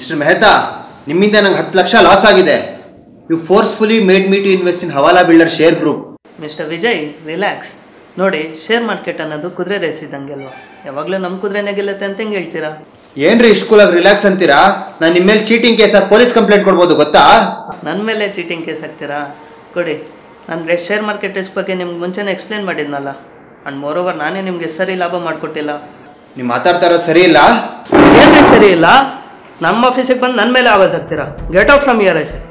mister Mehta ನಿಮ್ಮಿಂದ ನಂಗೆ ಹತ್ತು ಲಕ್ಷ ಲಾಸ್ ಆಗಿದೆ you forcefully made me to invest in hawala builder share group mister Vijay relax ನೋಡಿ ಶೇರ್ ಮಾರ್ಕೆಟ್ ಅನ್ನೋದು ಕುದುರೆ ರೇಸ್ ಇದ್ದಂಗೆ ಅಲ್ವಾ ಯಾವಾಗಲೂ ನಮ್ಮ ಕುದುರೆನೇ ಗೆಲ್ಲುತ್ತೆ ಅಂತ ಹೆಂಗೆ ಹೇಳ್ತೀರಾ ಏನ್ರಿ ಇಷ್ಟು ಕೂಲಾಗಿ ರಿಲ್ಯಾಕ್ಸ್ ಅಂತೀರಾ ನಾನು ನಿಮ್ಮ ಮೇಲೆ ಚೀಟಿಂಗ್ ಕೇಸ ಪೊಲೀಸ್ ಕಂಪ್ಲೇಂಟ್ ಕೊಡ್ಬೋದು ಗೊತ್ತಾ ನನ್ನ ಮೇಲೆ ಚೀಟಿಂಗ್ ಕೇಸ್ ಹಾಕ್ತೀರಾ ಕೊಡಿ ನಾನು ಶೇರ್ ಮಾರ್ಕೆಟ್ ರಿಸ್ಕ್ ಬಗ್ಗೆ ನಿಮ್ಗೆ ಮುಂಚೆನೇ ಎಕ್ಸ್ಪ್ಲೇನ್ ಮಾಡಿದ್ನಲ್ಲ ಆ್ಯಂಡ್ ಮೋರೋವರ್ ನಾನೇ ನಿಮಗೆ ಸರಿ ಲಾಭ ಮಾಡಿಕೊಟ್ಟಿಲ್ಲ ನೀವು ಮಾತಾಡ್ತಾ ಇರೋದು ಸರಿ ಇಲ್ಲ ಏನ್ರಿ ಸರಿ ಇಲ್ಲ ನಮ್ಮ ಆಫೀಸಿಗೆ ಬಂದು ನನ್ನ ಮೇಲೆ ಆವಾಜ್ ಹಾಕ್ತೀರಾ get out from here I sir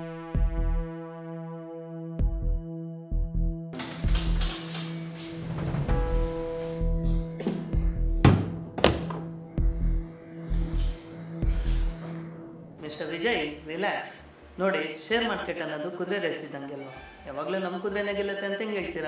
mister Vijay relax ನೋಡಿ ಶೇರ್ ಮಾರ್ಕೆಟ್ ಅನ್ನೋದು ಕುದುರೆ ರೇಸ್ ಇದ್ದಂಗೆ ಅಲ್ವಾ ಯಾವಾಗಲೂ ನಮ್ಮ ಕುದುರೆನೇ ಗೆಲ್ಲುತ್ತೆ ಅಂತ ಹೆಂಗೆ ಹೇಳ್ತೀರಾ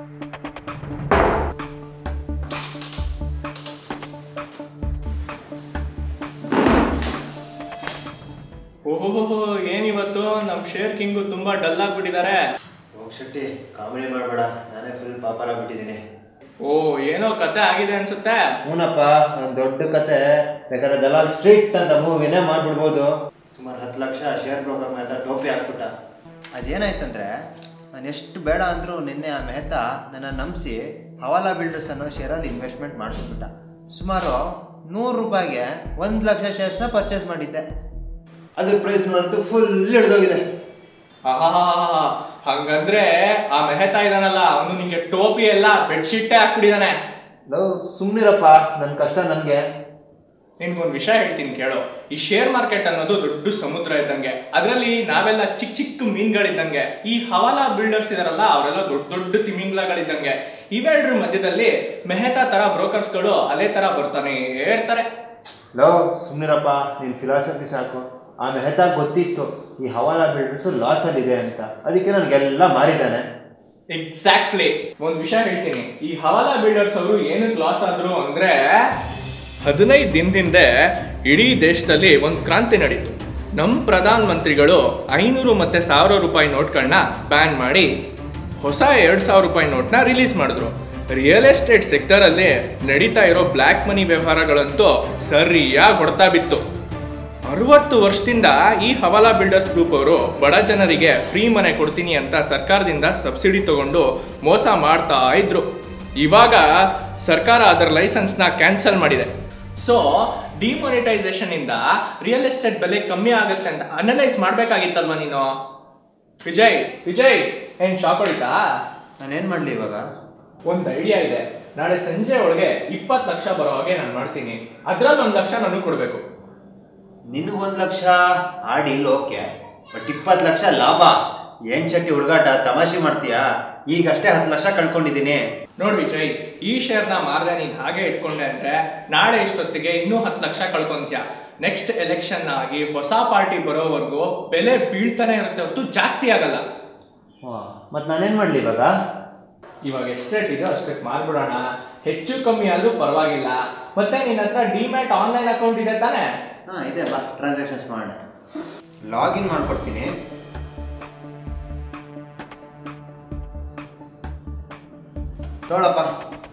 ಓಹೋ ಏನಿವತ್ತು ನಮ್ಮ ಶೇರ್ ಕಿಂಗು ತುಂಬಾ ಡಲ್ ಆಗ್ಬಿಟ್ಟಿದ್ದಾರೆ ಹೋಗ್ ಶೆಟ್ಟಿ ಕಾಮಿಡಿ ಮಾಡಬೇಡ ನಾನೇ ಫುಲ್ ಪಾಪರ ಬಿಟ್ಟಿದ್ದೀನಿ ಓ ಏನೋ ಕತೆ ಆಗಿದೆ ಅನ್ಸುತ್ತೆ ಹ್ಞೂನಪ್ಪ ಒಂದು ದೊಡ್ಡ ಕತೆ ಬೇಕಾದ್ರೆ ದಲಾಲ್ ಸ್ಟ್ರೀಟ್ ಅಂತ ಮೂವಿನೇ ಮಾಡ್ಬಿಡ್ಬೋದು ಸುಮಾರು ಹತ್ತು ಲಕ್ಷ ಶೇರ್ ಬ್ರೋಕರ್ ಮೆಹತಾ ಟೋಪಿ ಹಾಕ್ಬಿಟ್ಟ ಅದೇನಾಯ್ತಂದ್ರೆ ನಾನು ಎಷ್ಟು ಬೇಡ ಅಂದರೂ ನಿನ್ನೆ ಆ ಮೆಹತಾ ನನ್ನ ನಂಬಿಸಿ ಹವಾಲಾ ಬಿಲ್ಡರ್ಸ್ ಅನ್ನೋ ಶೇರಲ್ಲಿ ಇನ್ವೆಸ್ಟ್ಮೆಂಟ್ ಮಾಡಿಸ್ಬಿಟ್ಟ ಸುಮಾರು ನೂರು ರೂಪಾಯಿಗೆ ಒಂದು ಲಕ್ಷ ಶೇರ್ಸ್ನ ಪರ್ಚೇಸ್ ಮಾಡಿದ್ದೆ ಅದ್ರ ಪ್ರೈಸ್ ನೋಡಿದ್ದು ಫುಲ್ ಹಿಡ್ದೋಗಿದೆ ಆಹಾ ಹಂಗಂದ್ರೆ ಆ ಮೆಹತಾ ಇದಾನಲ್ಲ ಅವನು ನಿಂಗೆ ಟೋಪಿ ಎಲ್ಲ ಬೆಡ್ಶೀಟೇ ಹಾಕ್ಬಿಟ್ಟಿದಾನೆ ಲವ್ ಸುಮ್ಮನಿರಪ್ಪ ನನ್ನ ಕಷ್ಟ ನನಗೆ ನಿನ್ಗೊಂದು ವಿಷಯ ಹೇಳ್ತೀನಿ ಕೇಳು ಈ ಶೇರ್ ಮಾರ್ಕೆಟ್ ಅನ್ನೋದು ದೊಡ್ಡ ಸಮುದ್ರ ಇದ್ದಂಗೆ ಅದರಲ್ಲಿ ನಾವೆಲ್ಲ ಚಿಕ್ಕ ಚಿಕ್ಕ ಮೀನ್ಗಳಿದ್ದಂಗೆ ಈ ಹವಾಲಾ ಬಿಲ್ಡರ್ಸ್ ಇದಾರಲ್ಲ ಅವರೆಲ್ಲ ದೊಡ್ಡ ದೊಡ್ಡ ತಿಮಿಂಗ್ಲಗಳಿದ್ದಂಗೆ ಇವೆರಡ್ರ ಮಧ್ಯದಲ್ಲಿ ಮೆಹತಾ ತರ ಬ್ರೋಕರ್ಸ್ಗಳು ಅದೇ ತರ ಬರ್ತಾನೆ ಇರ್ತಾರೆ ಲೋ ಸುಮ್ಮನಿರಪ್ಪ ನಿನ್ನ ಫಿಲಾಸಫಿ ಸಾಕು ಆ ಮೆಹತಾ ಗೊತ್ತಿತ್ತು ಈ ಹವಾಲಾ ಬಿಲ್ಡರ್ಸು ಲಾಸಲ್ಲಿದೆ ಅಂತ ಅದಕ್ಕೆ ನನಗೆಲ್ಲ ಮಾರಿದ್ದಾನೆ ಎಕ್ಸಾಕ್ಟ್ಲಿ ಒಂದ್ ವಿಷಯ ಹೇಳ್ತೀನಿ ಈ ಹವಾಲಾ ಬಿಲ್ಡರ್ಸ್ ಅವರು ಏನಕ್ಕೆ ಲಾಸ್ ಆದ್ರು ಅಂದ್ರೆ ಹದಿನೈದು ದಿನದಿಂದ ಇಡೀ ದೇಶದಲ್ಲಿ ಒಂದು ಕ್ರಾಂತಿ ನಡೀತು ನಮ್ಮ ಪ್ರಧಾನ ಮಂತ್ರಿಗಳು ಐನೂರು ಮತ್ತೆ ಸಾವಿರ ರೂಪಾಯಿ ನೋಟ್ಗಳನ್ನ ಬ್ಯಾನ್ ಮಾಡಿ ಹೊಸ ಎರಡು ಸಾವಿರ ರೂಪಾಯಿ ನೋಟ್ನ ರಿಲೀಸ್ ಮಾಡಿದ್ರು ರಿಯಲ್ ಎಸ್ಟೇಟ್ ಸೆಕ್ಟರಲ್ಲಿ ನಡೀತಾ ಇರೋ ಬ್ಲ್ಯಾಕ್ ಮನಿ ವ್ಯವಹಾರಗಳಂತೂ ಸರಿಯಾಗಿ ಹೊಡ್ತಾ ಬಿತ್ತು ಅರವತ್ತು ವರ್ಷದಿಂದ ಈ ಹವಾಲಾ ಬಿಲ್ಡರ್ಸ್ ಗ್ರೂಪ್ ಅವರು ಬಡ ಜನರಿಗೆ ಫ್ರೀ ಮನೆ ಕೊಡ್ತೀನಿ ಅಂತ ಸರ್ಕಾರದಿಂದ ಸಬ್ಸಿಡಿ ತಗೊಂಡು ಮೋಸ ಮಾಡ್ತಾ ಇದ್ರು ಇವಾಗ ಸರ್ಕಾರ ಅದರ ಲೈಸೆನ್ಸ್ನ ಕ್ಯಾನ್ಸಲ್ ಮಾಡಿದೆ ಸೊ ಡಿಮಾನಿಟೈಸೇಷನ್ ಇಂದ ರಿಯಲ್ ಎಸ್ಟೇಟ್ ಬೆಲೆ ಕಮ್ಮಿ ಆಗುತ್ತೆ ಅಂತ ಅನಲೈಸ್ ಮಾಡ್ಬೇಕಾಗಿತ್ತಲ್ವಾ ನೀನು ವಿಜಯ್ ವಿಜಯ್ ಏನ್ ಶಾಕ್ ಹೊಡಿತಾ ನಾನೇನು ಮಾಡಲಿ ಇವಾಗ ಒಂದು ಐಡಿಯಾ ಇದೆ ನಾಳೆ ಸಂಜೆ ಒಳಗೆ ಇಪ್ಪತ್ತು ಲಕ್ಷ ಬರೋ ಹಾಗೆ ನಾನು ಮಾಡ್ತೀನಿ ಅದ್ರಲ್ಲಿ ಒಂದು ಲಕ್ಷ ನನಗೆ ಕೊಡಬೇಕು ನಿನಗೊಂದು ಲಕ್ಷ ಆ ಡೀಲ್ ಓಕೆ ಬಟ್ ಇಪ್ಪತ್ತು ಲಕ್ಷ ಲಾಭ ಏನ್ ಚಟ್ಟಿ ಹುಡುಗಾಟ ತಮಾಷೆ ಮಾಡ್ತೀಯಾ ಈಗಷ್ಟೇ ಹತ್ತು ಲಕ್ಷ ಕಳ್ಕೊಂಡಿದ್ದೀನಿ ನೋಡ್ ವಿಜಯ್ ಈ ಶೇರ್ನ ಮಾರದೆ ನೀನ್ ಹಾಗೆ ಇಟ್ಕೊಂಡೆ ಅಂದ್ರೆ ನಾಳೆ ಇಷ್ಟೊತ್ತಿಗೆ ಇನ್ನೂ ಹತ್ತು ಲಕ್ಷ ಕಳ್ಕೊಂತ್ಯ ನೆಕ್ಸ್ಟ್ ಎಲೆಕ್ಷನ್ ಆಗಿ ಹೊಸ ಪಾರ್ಟಿ ಬರೋವರೆಗೂ ಬೆಲೆ ಬೀಳ್ತಾನೆ ಇರುತ್ತೆ ಹೊರತು ಜಾಸ್ತಿ ಆಗಲ್ಲ ಮತ್ತು ನಾನೇನು ಮಾಡಲಿ ಇವಾಗ ಇವಾಗ ಎಷ್ಟು ರೇಟ್ ಇದೆಯೋ ಅಷ್ಟಕ್ಕೆ ಮಾರ್ಬಿಡೋಣ ಹೆಚ್ಚು ಕಮ್ಮಿ ಆದ್ರೂ ಪರವಾಗಿಲ್ಲ ಮತ್ತೆ ನಿನ್ನ ಹತ್ರ ಡಿಮ್ಯಾಟ್ ಆನ್ಲೈನ್ ಅಕೌಂಟ್ ಇದೆ ತಾನೇ ಹಾಂ ಇದೆ ಬಾ ಟ್ರಾನ್ಸಾಕ್ಷನ್ಸ್ ಮಾಡೋಣ ಲಾಗಿನ್ ಮಾಡ್ಕೊಡ್ತೀನಿ ತೊಗೊಳಪ್ಪ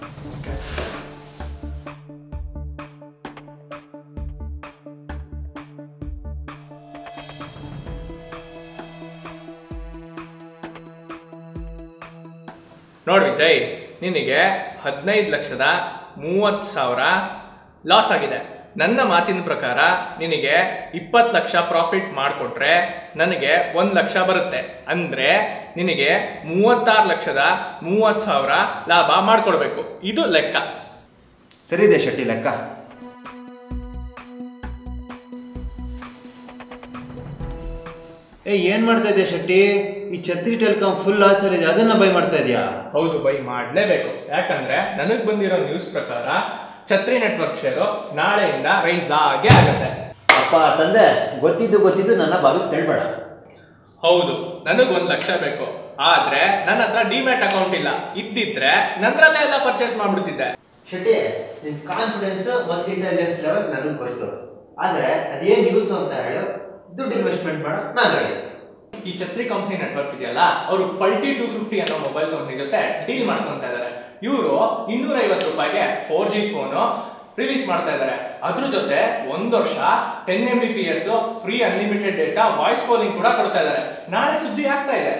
ನೋಡ್ ವಿಜಯ್ ನಿನಗೆ ಹದಿನೈದು ಲಕ್ಷದ ಮೂವತ್ತು ಸಾವಿರ ಲಾಸ್ ಆಗಿದೆ ನನ್ನ ಮಾತಿನ ಪ್ರಕಾರ ನಿನಗೆ ಇಪ್ಪತ್ತು ಲಕ್ಷ ಪ್ರಾಫಿಟ್ ಮಾಡಿಕೊಟ್ರೆ ನನಗೆ ಒಂದು ಲಕ್ಷ ಬರುತ್ತೆ ಅಂದರೆ ನಿನಗೆ ಮೂವತ್ತಾರು ಲಕ್ಷದ ಮೂವತ್ತು ಸಾವಿರ ಲಾಭ ಮಾಡಿಕೊಡ್ಬೇಕು ಇದು ಲೆಕ್ಕ ಸರಿ ಇದೆ ಶೆಟ್ಟಿ ಲೆಕ್ಕ ಏ ಏನ್ ಮಾಡ್ತಾ ಇದೆಯಾ ಶೆಟ್ಟಿ ಈ ಛತ್ರಿ ಟೆಲಿಕಾಂ ಫುಲ್ ಲಾಸ್ ಇದೆ ಅದನ್ನ ಬೈ ಮಾಡ್ತಾ ಇದೆಯಾ ಹೌದು ಬೈ ಮಾಡಲೇಬೇಕು ಯಾಕಂದ್ರೆ ನನಗೆ ಬಂದಿರೋ ನ್ಯೂಸ್ ಪ್ರಕಾರ ಛತ್ರಿ ನೆಟ್ವರ್ಕ್ ಶೇರು ನಾಳೆಯಿಂದ ರೈಸ್ ಆಗೇ ಆಗುತ್ತೆ ಅಪ್ಪ ತಂದೆ ಗೊತ್ತಿದ್ದು ಗೊತ್ತಿದ್ದು ನನ್ನ ಬಾವಿಗೆ ತಳ್ಬೇಡ ಹೌದು ನನಗೆ ಒಂದು ಲಕ್ಷ ಬೇಕು ಆದ್ರೆ ನನ್ನ ಹತ್ರ ಡಿಮ್ಯಾಟ್ ಅಕೌಂಟ್ ಇಲ್ಲ ಇದ್ದಿದ್ರೆ ನಂದ್ರಲ್ಲೇ ಎಲ್ಲ ಪರ್ಚೇಸ್ ಮಾಡ್ಬಿಡ್ತಿದ್ದೆ ಶೆಟ್ಟಿ ನಿನ್ ಕಾನ್ಫಿಡೆನ್ಸ್ ಮತ್ತು ಇಂಟೆಲಿಜೆನ್ಸ್ ಲೆವೆಲ್ ನನಗೆ ಗೊತ್ತು ಆದ್ರೆ ಅದೇನ್ ಯೂಸ್ ಅಂತ ಹೇಳು ದುಡ್ಡು ಇನ್ವೆಸ್ಟ್ಮೆಂಟ್ ಮಾಡೋ ನಾನು ಹೇಳಿ ಈ ಛತ್ರಿ ಕಂಪ್ನಿ ನೆಟ್ವರ್ಕ್ ಇದೆಯಲ್ಲ ಅವರು ಪಲ್ಟಿ ಟೂ ಫಿಫ್ಟಿ ಅನ್ನೋ ಮೊಬೈಲ್ ಕಂಪ್ನಿ ಜೊತೆ ಡೀಲ್ ಮಾಡ್ಕೊಂತ ಇದ್ದಾರೆ ಇವರು ಇನ್ನೂರ ಐವತ್ತು ರೂಪಾಯಿಗೆ ಫೋರ್ ಜಿ ಫೋನು ರಿಲೀಸ್ ಮಾಡ್ತಾ ಇದ್ದಾರೆ ಅದ್ರ ಜೊತೆ ಒಂದ್ ವರ್ಷ ten M B P S free unlimited data voice calling ಕೂಡ ಕೊಡ್ತಾ ಇದ್ದಾರೆ ನಾಳೆ ಸುದ್ದಿ ಆಗ್ತಾ ಇದೆ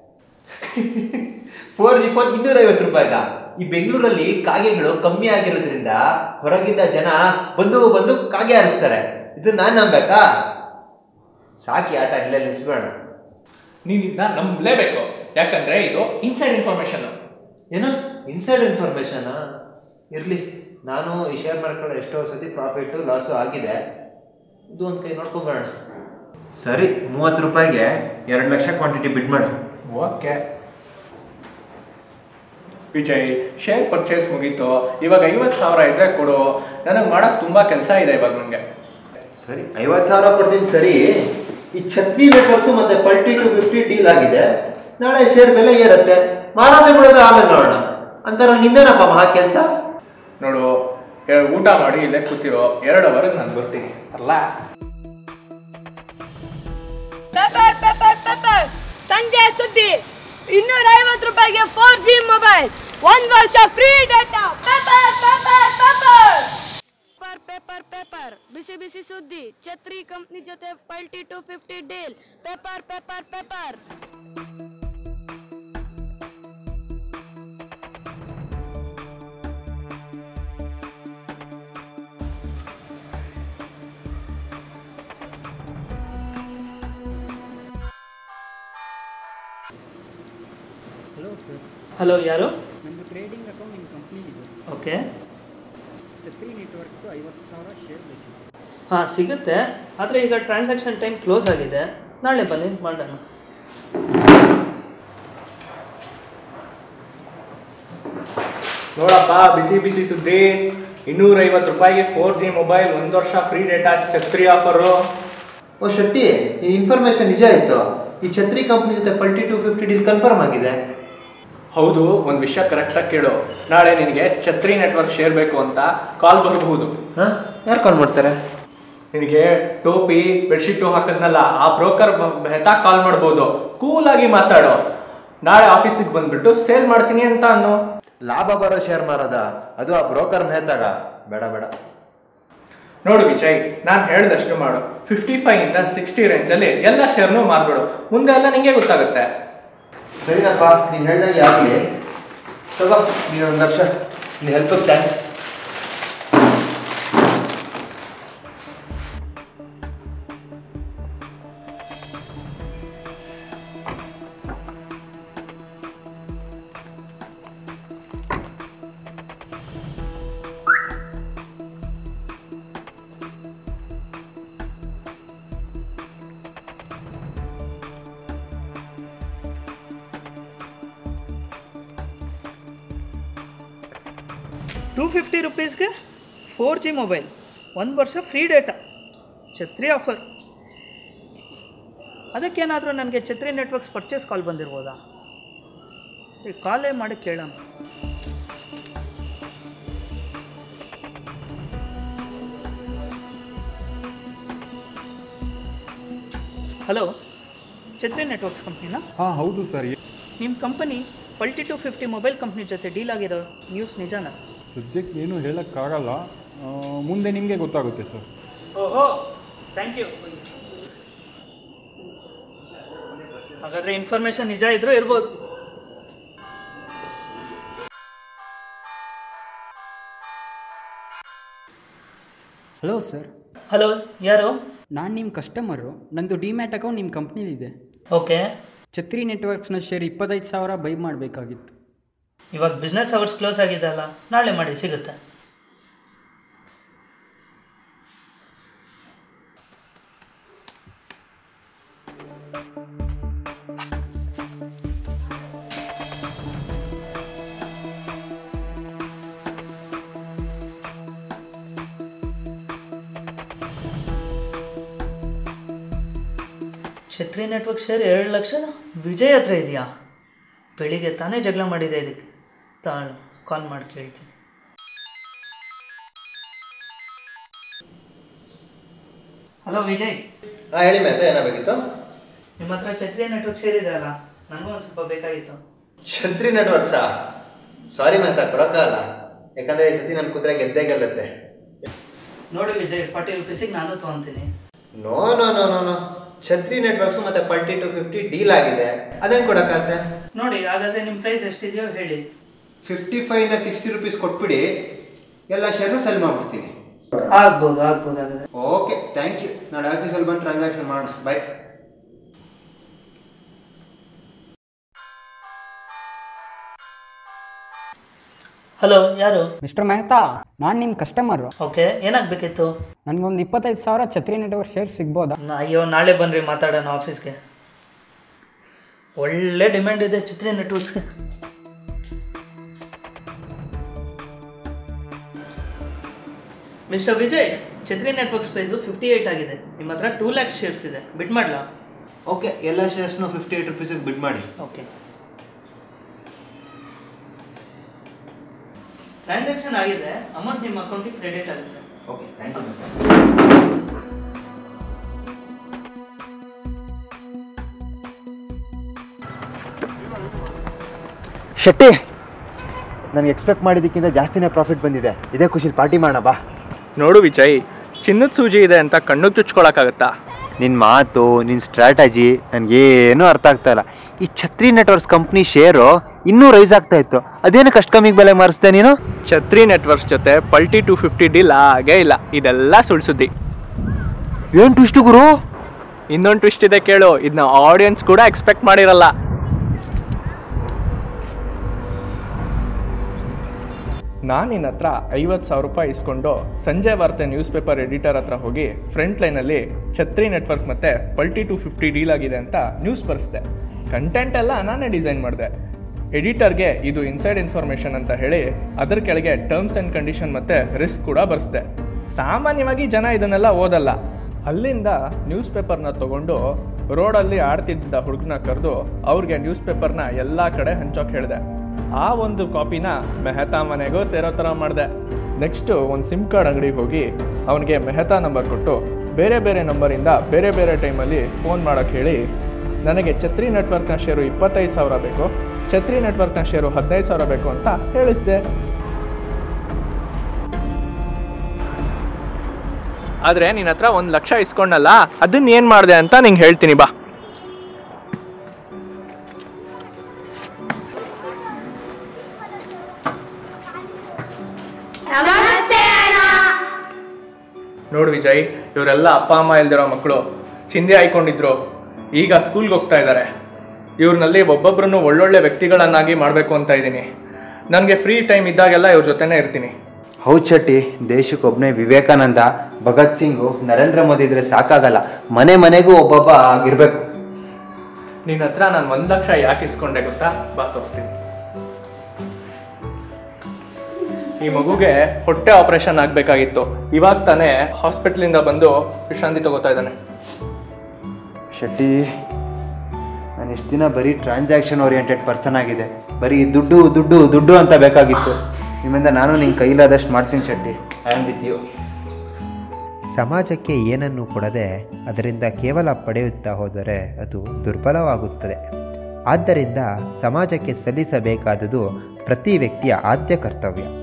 ಫೋರ್ ಜಿ ಫೋನ್ ಇನ್ನೂರೈವತ್ತು ರೂಪಾಯಿಗ ಈ ಬೆಂಗಳೂರಲ್ಲಿ ಕಾಗೆಗಳು ಕಮ್ಮಿ ಆಗಿರೋದ್ರಿಂದ ಹೊರಗಿಂದ ಜನ ಬಂದು ಬಂದು ಕಾಗೆ ಹಾರಿಸ್ತಾರೆ ಇದು ನಾನು ನಂಬೇಕಾ ಸಾಕಿ ಆಟ ಇಲ್ಲೇ ನಿಲ್ಸ್ಬೇಡ ನೀನ್ ಇದನ್ನ ನಂಬಲೇಬೇಕು ಯಾಕಂದ್ರೆ ಇದು ಇನ್ಸೈಡ್ ಇನ್ಫಾರ್ಮೇಶನ್ ಏನು ಇನ್ಸೈಡ್ ಇನ್ಫಾರ್ಮೇಶನ್ ಇರಲಿ ನಾನು ಈ ಶೇರ್ ಮಾರ್ಕೆಟ್ ಎಷ್ಟೋ ಸತಿ ಪ್ರಾಫಿಟ್ಟು ಲಾಸು ಆಗಿದೆ ಇದು ಒಂದು ಕೈ ನೋಡ್ಕೊಂಬರೋಣ ಸರಿ ಮೂವತ್ತು ರೂಪಾಯಿಗೆ ಎರಡು ಲಕ್ಷ ಕ್ವಾಂಟಿಟಿ ಬಿಡ್ ಮಾಡು ಓಕೆ ವಿಜಯ್ ಶೇರ್ ಪರ್ಚೇಸ್ ಮುಗೀತು ಇವಾಗ ಐವತ್ತು ಸಾವಿರ ಇದ್ರೆ ಕೊಡು ನನಗೆ ಮಾಡಕ್ ತುಂಬಾ ಕೆಲಸ ಇದೆ ಇವಾಗ ನನಗೆ ಸರಿ ಐವತ್ತು ಸಾವಿರ ಕೊಡ್ತೀನಿ ಸರಿ ಈ ಛತ್ರಿ ನೆಟ್ವರ್ಕ್ಸು ಮತ್ತೆ ಪಲ್ಟಿ ಟು ಫಿಫ್ಟಿ ಡೀಲ್ ಆಗಿದೆ ನಾಳೆ ಶೇರ್ ಬೆಲೆ ಏರುತ್ತೆ ಮಾರೋದು ಬಿಡೋದು ಆಮೇಲೆ ನೋಡೋಣ ಅಂತಾರೆ ನಿಂದೇನಪ್ಪ ಮಹಾ ಕೆಲಸ ನೋಡು ಎ- ಊಟ ಮಾಡಿ ಇಲ್ಲೇ ಕೂತಿರೋ ಎರಡು ಅವರ್ಗೆ ನಾನು ಬರ್ತೀನಿ ಅಲ್ಲ ಪೆಪರ್ ಪೆಪರ್ ಪೆಪರ್ ಸಂಜೆ ಸುದ್ದಿ ಇನ್ನೂರ ಐವತ್ತು ರೂಪಾಯಿಗೆ ಫೋರ್ ಜಿ ಮೊಬೈಲ್ ಒಂದ್ ವರ್ಷ free data paper paper paper paper paper paper ಬಿಸಿ ಬಿಸಿ ಸುದ್ದಿ ಛತ್ರಿ ಕಂಪ್ನಿ ಜೊತೆ ಪಲ್ಟಿ two fifty deal paper paper paper hello sir hello ಯಾರು ನಮ್ಮದು ಟ್ರೇಡಿಂಗ್ ಅಕೌಂಟ್ ನಿಮ್ಮ ಕಂಪ್ನಿಲಿದೆ ಓಕೆ ಛತ್ರಿ ನೆಟ್ವರ್ಕ್ದು ಐವತ್ತು ಸಾವಿರ ಶೇರ್ ಬೇಕು ಹಾಂ ಸಿಗುತ್ತೆ ಆದರೆ ಈಗ ಟ್ರಾನ್ಸಾಕ್ಷನ್ ಟೈಮ್ ಕ್ಲೋಸ್ ಆಗಿದೆ ನಾಳೆ ಬನ್ನಿ ಮಾಡೋಣ ನೋಡಪ್ಪ ಬಿಸಿ ಬಿಸಿ ಸುದ್ದಿ ಇನ್ನೂರ ಐವತ್ತು ರೂಪಾಯಿಗೆ ಫೋರ್ ಜಿ ಮೊಬೈಲ್ ಒಂದು ವರ್ಷ ಫ್ರೀ ಡೇಟಾ ಛತ್ರಿ ಆಫರು ಓ ಶೆಟ್ಟಿ ಈ ಇನ್ಫಾರ್ಮೇಶನ್ ನಿಜ ಆಯ್ತು ಈ ಛತ್ರಿ ಕಂಪ್ನಿ ಜೊತೆ ಪಲ್ಟಿ ಟು ಫಿಫ್ಟಿ ಡೀಲ್ ಕನ್ಫರ್ಮ್ ಆಗಿದೆ ಹೌದು ಒಂದು ವಿಷಯ ಕರೆಕ್ಟಾಗಿ ಕೇಳು ನಾಳೆ ನಿನಗೆ ಛತ್ರಿ ನೆಟ್ವರ್ಕ್ ಶೇರ್ ಬೇಕು ಅಂತ ಕಾಲ್ ಬರಬಹುದು ಹಾಂ ಯಾರು ಕಾಲ್ ಮಾಡ್ತಾರೆ ನಿನಗೆ ಟೋಪಿ ಬೆಡ್ಶೀಟು ಹಾಕದ್ನಲ್ಲ ಆ ಬ್ರೋಕರ್ ಬೆಹತಾ ಕಾಲ್ ಮಾಡ್ಬೋದು ಕೂಲಾಗಿ ಮಾತಾಡು ನಾಳೆ ಆಫೀಸಿಗೆ ಬಂದ್ಬಿಟ್ಟು ಸೇಲ್ ಮಾಡ್ತೀನಿ ಅಂತ ಅನ್ನು ಲಾಭ ಬರೋ ಶೇರ್ ಮಾರೋದ ಅದು ಆ ಬ್ರೋಕರ್ ಮೆಹತಾಗ ಬೇಡ ಬೇಡ ನೋಡು ವಿಜಯ್ ನಾನು ಹೇಳ್ದಷ್ಟು ಮಾಡು ಫಿಫ್ಟಿ ಫೈವ್ ಇಂದ ಸಿಕ್ಸ್ಟಿ ರೇಂಜಲ್ಲಿ ಎಲ್ಲ ಶೇರ್ನು ಮಾರ್ಬಿಡು ಮುಂದೆ ಎಲ್ಲ ನಿಂಗೆ ಗೊತ್ತಾಗುತ್ತೆ ಸರಿನಪ್ಪ ನೀನು ಹೇಳ್ದಂಗೆ ಆಗಲಿ ತಗೋ ನೀನು ಒಂದು ಲಕ್ಷ ನೀನು ಹೆಲ್ಪ್ ಥ್ಯಾಂಕ್ಸ್ ಟೂ ಫಿಫ್ಟಿ ರುಪೀಸ್ಗೆ ಫೋರ್ ಜಿ ಮೊಬೈಲ್ ಒಂದು ವರ್ಷ ಫ್ರೀ ಡೇಟಾ ಛತ್ರಿ ಆಫರ್ ಅದಕ್ಕೇನಾದರೂ ನನಗೆ ಛತ್ರಿ ನೆಟ್ವರ್ಕ್ಸ್ ಪರ್ಚೇಸ್ ಕಾಲ್ ಬಂದಿರ್ಬೋದಾ ಈ ಕಾಲೇ ಮಾಡಿ ಕೇಳೋಣ ಹಲೋ ಛತ್ರಿ ನೆಟ್ವರ್ಕ್ಸ್ ಕಂಪ್ನಿನಾ ಹಾಂ ಹೌದು ಸರ್ ನಿಮ್ಮ ಕಂಪನಿ ಪಲ್ಟಿ ಟು ಫಿಫ್ಟಿ ಮೊಬೈಲ್ ಕಂಪ್ನಿ ಜೊತೆ ಡೀಲ್ ಆಗಿರೋ ನ್ಯೂಸ್ ನಿಜನಾ ಸದ್ಯಕ್ಕೆ ಏನು ಹೇಳೋಕ್ಕಾಗಲ್ಲ ಆ, ಮುಂದೆ ನಿಮಗೆ ಗೊತ್ತಾಗುತ್ತೆ ಸರ್ ಓಹೋ ಥ್ಯಾಂಕ್ ಯು ಹಾಗಾದರೆ ಇನ್ಫಾರ್ಮೇಷನ್ ನಿಜ ಇದ್ರೂ ಇರ್ಬೋದು ಹಲೋ ಸರ್ ಹಲೋ ಯಾರು ನಾನು ನಿಮ್ಮ ಕಸ್ಟಮರು ನಂದು ಡಿಮ್ಯಾಟ್ ಅಕೌಂಟ್ ನಿಮ್ಮ ಕಂಪ್ನಿಲಿದೆ ಓಕೆ ಛತ್ರಿ ನೆಟ್ವರ್ಕ್ಸ್ನ ಶೇರ್ ಇಪ್ಪತ್ತೈದು ಸಾವಿರ ಬೈ ಮಾಡಬೇಕಾಗಿತ್ತು ಇವಾಗ ಬಿಸ್ನೆಸ್ ಅವರ್ಸ್ ಕ್ಲೋಸ್ ಆಗಿದೆ ಅಲ್ಲ ನಾಳೆ ಮಾಡಿ ಸಿಗುತ್ತೆ ಛತ್ರಿ ನೆಟ್ವರ್ಕ್ ಶೇರ್ ಎರಡು ಲಕ್ಷ ವಿಜಯ್ ಹತ್ರ ಇದೆಯಾ ಬೆಳಿಗ್ಗೆ ತಾನೇ ಜಗಳ ಮಾಡಿದೆ ಇದಕ್ಕೆ ತಾಳು ಕಾಲ್ ಮಾಡಿ ಕೇಳ್ತೀನಿ ಹಲೋ ವಿಜಯ್ ಹಾಂ ಹೇಳಿ ಮೆಹತಾ ಏನಾಗಬೇಕಿತ್ತು ನಿಮ್ಮ ಹತ್ರ ಛತ್ರಿ ನೆಟ್ವರ್ಕ್ ಶೇರ್ ಇದೆ ಅಲ್ಲ ನನಗೂ ಒಂದು ಸ್ವಲ್ಪ ಬೇಕಾಗಿತ್ತು ಛತ್ರಿ ನೆಟ್ವರ್ಕ್ಸಾ ಸಾರಿ ಮೆಹತಾ ಕೊಡೋಕ್ಕಾಗಲ್ಲ ಯಾಕಂದರೆ ಈ ಸತಿ ನನ್ನ ಕುದುರೆ ಗೆದ್ದೇ ಗೆಲ್ಲುತ್ತೆ ನೋಡಿ ವಿಜಯ್ ಫಾರ್ಟಿ ರುಪೀಸಿಗೆ ನಾನು ತೊಗೊತೀನಿ no no no no no Chhatri networks ಮತ್ತೆ ಪಲ್ಟಿ ಟು ಫಿಫ್ಟಿ ಡೀಲ್ ಆಗಿದೆ ಅದೇನು ಕೊಡಕ್ಕಾಗತ್ತೆ ನೋಡಿ ಹಾಗಾದ್ರೆ ನಿಮ್ಮ ಪ್ರೈಸ್ ಎಷ್ಟಿದೆಯೋ ಹೇಳಿ ಫಿಫ್ಟಿ ಫೈವ್ನ ಸಿಕ್ಸ್ಟಿ ರುಪೀಸ್ ಕೊಟ್ಬಿಡಿ ಎಲ್ಲ ಶೇರ್ನು ಸೆಲ್ ಮಾಡ್ಬಿಡ್ತೀನಿ ಆಗ್ಬೋದು ಆಗ್ಬೋದು ಹಾಗಾದ್ರೆ ಓಕೆ ಥ್ಯಾಂಕ್ ಯು ನಾಳೆ ಆಫೀಸಲ್ಲಿ ಬಂದು ಟ್ರಾನ್ಸಾಕ್ಷನ್ ಮಾಡೋಣ ಬಾಯ್ ಹಲೋ ಯಾರು ಮಿಸ್ಟರ್ ಮೆಹ್ತಾ ನಾನು ನಿಮ್ಮ ಕಸ್ಟಮರು ಓಕೆ ಏನಾಗಬೇಕಿತ್ತು ನನಗೊಂದು ಇಪ್ಪತ್ತೈದು ಸಾವಿರ ಛತ್ರಿ ನೆಟ್ವರ್ಕ್ ಶೇರ್ ಸಿಗ್ಬೋದಾ ಅಯ್ಯೋ ನಾಳೆ ಬನ್ನಿರಿ ಮಾತಾಡೋಣ ಆಫೀಸ್ಗೆ ಒಳ್ಳೆ ಡಿಮ್ಯಾಂಡ್ ಇದೆ ಚಿತ್ರಿ ನೆಟ್ವರ್ಕ್ಸ್ಗೆ ಮಿಸ್ಟರ್ ವಿಜಯ್ ಛತ್ರಿ ನೆಟ್ವರ್ಕ್ಸ್ ಪ್ರೈಸು ಫಿಫ್ಟಿ ಏಯ್ಟ್ ಆಗಿದೆ ನಿಮ್ಮ ಹತ್ರ ಟೂ ಲ್ಯಾಕ್ಸ್ ಶೇರ್ಸ್ ಇದೆ ಬಿಡ್ ಮಾಡಲಾ ಓಕೆ ಎಲ್ಲ ಶೇರ್ಸ್ನು ಫಿಫ್ಟಿ ಏಯ್ಟ್ ರುಪೀಸಿಗೆ ಬಿಡ್ ಮಾಡಿ ಓಕೆ ಟ್ರಾನ್ಸಾಕ್ಷನ್ ಆಗಿದೆ ಅಮೌಂಟ್ ನಿಮ್ಮ ಅಕೌಂಟಿಗೆ ಕ್ರೆಡಿಟ್ ಆಗುತ್ತೆ ಓಕೆ ಥ್ಯಾಂಕ್ ಯು ಶೆಟ್ಟಿ ನನಗೆ ಎಕ್ಸ್ಪೆಕ್ಟ್ ಮಾಡಿದ್ದಕ್ಕಿಂತ ಜಾಸ್ತಿನೇ ಪ್ರಾಫಿಟ್ ಬಂದಿದೆ ಇದೇ ಖುಷಿಲಿ ಪಾರ್ಟಿ ಮಾಡೋಣ ಬಾ ನೋಡು ವಿಜಯ್ ಚಿನ್ನದ ಸೂಜಿ ಇದೆ ಅಂತ ಕಣ್ಣಿಗೆ ಚುಚ್ಕೊಳಕ್ಕಾಗತ್ತಾ ನಿನ್ನ ಮಾತು ನಿನ್ನ ಸ್ಟ್ರಾಟಜಿ ನನಗೇನು ಅರ್ಥ ಆಗ್ತಾ ಇಲ್ಲ ಈ ಛತ್ರಿ ನೆಟ್ವರ್ಕ್ಸ್ ಕಂಪ್ನಿ ಶೇರು ಇನ್ನೂ ರೈಸ್ ಆಗ್ತಾ ಇತ್ತು ಅದೇನಕ್ಕೆ ಅಷ್ಟು ಕಮ್ಮಿಗೆ ಬೆಲೆ ಮಾರಿಸ್ದೆ ನೀನು ಛತ್ರಿ ನೆಟ್ವರ್ಕ್ಸ್ ಜೊತೆ ಪಲ್ಟಿ ಟು ಫಿಫ್ಟಿ ಡೀಲ್ ಆಗೇ ಇಲ್ಲ ಇದೆಲ್ಲ ಸುಳ್ಳು ಸುದ್ದಿ ಏನು ಟ್ವಿಸ್ಟು ಗುರು ಇನ್ನೊಂದು ಟ್ವಿಸ್ಟ್ ಇದೆ ಕೇಳು ಇದನ್ನ ಆಡಿಯನ್ಸ್ ಕೂಡ ಎಕ್ಸ್ಪೆಕ್ಟ್ ಮಾಡಿರಲ್ಲ ನಾನು ನಿನ್ನ ಹತ್ರ ಐವತ್ತು ಸಾವಿರ ರೂಪಾಯಿ ಇಸ್ಕೊಂಡು ಸಂಜೆ ವಾರ್ತೆ ನ್ಯೂಸ್ ಪೇಪರ್ ಎಡಿಟರ್ ಹತ್ರ ಹೋಗಿ ಫ್ರಂಟ್ ಲೈನಲ್ಲಿ ಛತ್ರಿ ನೆಟ್ವರ್ಕ್ ಮತ್ತು ಪಲ್ಟಿ ಟು ಫಿಫ್ಟಿ ಡೀಲ್ ಆಗಿದೆ ಅಂತ ನ್ಯೂಸ್ ಬರೆಸ್ದೆ ಕಂಟೆಂಟ್ ಎಲ್ಲ ನಾನೇ ಡಿಸೈನ್ ಮಾಡಿದೆ ಎಡಿಟರ್ಗೆ ಇದು ಇನ್ಸೈಡ್ ಇನ್ಫಾರ್ಮೇಷನ್ ಅಂತ ಹೇಳಿ ಅದರ ಕೆಳಗೆ ಟರ್ಮ್ಸ್ ಆ್ಯಂಡ್ ಕಂಡೀಷನ್ ಮತ್ತು ರಿಸ್ಕ್ ಕೂಡ ಬರೆಸ್ದೆ ಸಾಮಾನ್ಯವಾಗಿ ಜನ ಇದನ್ನೆಲ್ಲ ಓದಲ್ಲ ಅಲ್ಲಿಂದ ನ್ಯೂಸ್ ಪೇಪರ್ನ ತಗೊಂಡು ರೋಡಲ್ಲಿ ಆಡ್ತಿದ್ದ ಹುಡುಗನ ಕರೆದು ಅವ್ರಿಗೆ ನ್ಯೂಸ್ ಪೇಪರ್ನ ಎಲ್ಲ ಕಡೆ ಹಂಚೋಕೆ ಹೇಳಿದೆ ಆ ಒಂದು ಕಾಪಿನ ಮೆಹತಾ ಮನೆಗೂ ಸೇರೋ ಥರ ಮಾಡಿದೆ ನೆಕ್ಸ್ಟು ಒಂದು ಸಿಮ್ ಕಾರ್ಡ್ ಅಂಗಡಿಗೆ ಹೋಗಿ ಅವನಿಗೆ ಮೆಹತಾ ನಂಬರ್ ಕೊಟ್ಟು ಬೇರೆ ಬೇರೆ ನಂಬರಿಂದ ಬೇರೆ ಬೇರೆ ಟೈಮಲ್ಲಿ ಫೋನ್ ಮಾಡೋಕ್ಕೆ ಹೇಳಿ ನನಗೆ ಛತ್ರಿ ನೆಟ್ವರ್ಕ್ನ ಶೇರು ಇಪ್ಪತ್ತೈದು ಸಾವಿರ ಬೇಕು ಛತ್ರಿ ನೆಟ್ವರ್ಕ್ನ ಶೇರು ಹದಿನೈದು ಸಾವಿರ ಬೇಕು ಅಂತ ಹೇಳಿಸಿದೆ ಆದರೆ ನಿನ್ನ ಹತ್ರ ಒಂದು ಲಕ್ಷ ಇಸ್ಕೊಂಡಲ್ಲ ಅದನ್ನ ಏನು ಮಾಡಿದೆ ಅಂತ ನಿಂಗೆ ಹೇಳ್ತೀನಿ ಬಾ ನಮಸ್ತೆ ಅಣ್ಣ ನೋಡು ವಿಜಯ್ ಇವರೆಲ್ಲ ಅಪ್ಪ ಅಮ್ಮ ಇಲ್ದಿರೋ ಮಕ್ಕಳು ಚಿಂದೆ ಹಾಯ್ಕೊಂಡಿದ್ರು ಈಗ ಸ್ಕೂಲ್ಗೆ ಹೋಗ್ತಾ ಇದ್ದಾರೆ ಇವ್ರನ್ನಲ್ಲಿ ಒಬ್ಬೊಬ್ಬರನ್ನು ಒಳ್ಳೊಳ್ಳೆ ವ್ಯಕ್ತಿಗಳನ್ನಾಗಿ ಮಾಡಬೇಕು ಅಂತ ಇದ್ದೀನಿ ನನಗೆ ಫ್ರೀ ಟೈಮ್ ಇದ್ದಾಗೆಲ್ಲ ಇವ್ರ ಜೊತೆನೇ ಇರ್ತೀನಿ ಹೌದು ಶೆಟ್ಟಿ ದೇಶಕ್ಕೊಬ್ಬನೇ ವಿವೇಕಾನಂದ ಭಗತ್ ಸಿಂಗು ನರೇಂದ್ರ ಮೋದಿ ಇದ್ರೆ ಸಾಕಾಗಲ್ಲ ಮನೆ ಮನೆಗೂ ಒಬ್ಬೊಬ್ಬ ಆಗಿರ್ಬೇಕು ನಿನ್ನ ಹತ್ರ ನಾನು ಒಂದು ಲಕ್ಷ ಯಾಕೆ ಇಸ್ಕೊಂಡೆ ಗೊತ್ತಾ ಬಾ ತೋರಿಸ್ತೀನಿ ಈ ಮಗುಗೆ ಹೊಟ್ಟೆ ಆಪರೇಷನ್ ಆಗಬೇಕಾಗಿತ್ತು ಇವಾಗ ತಾನೇ ಹಾಸ್ಪಿಟ್ಲಿಂದ ಬಂದು ವಿಶ್ರಾಂತಿ ತಗೋತಾ ಇದ್ದಾನೆ ಶೆಟ್ಟಿ ನಾನು ಎಷ್ಟು ದಿನ ಬರೀ ಟ್ರಾನ್ಸಾಕ್ಷನ್ ಓರಿಯೆಂಟೆಡ್ ಪರ್ಸನ್ ಆಗಿದೆ ಬರೀ ದುಡ್ಡು ದುಡ್ಡು ದುಡ್ಡು ಅಂತ ಬೇಕಾಗಿತ್ತು ನಿಮ್ಮಿಂದ ನಾನು ನಿನ್ನ ಕೈಲಾದಷ್ಟು ಮಾಡ್ತೀನಿ Shetty I am with you ಸಮಾಜಕ್ಕೆ ಏನನ್ನು ಕೊಡದೆ ಅದರಿಂದ ಕೇವಲ ಪಡೆಯುತ್ತಾ ಹೋದರೆ ಅದು ದುರ್ಬಲವಾಗುತ್ತದೆ ಆದ್ದರಿಂದ ಸಮಾಜಕ್ಕೆ ಸಲ್ಲಿಸಬೇಕಾದುದು ಪ್ರತಿ ವ್ಯಕ್ತಿಯ ಆದ್ಯ ಕರ್ತವ್ಯ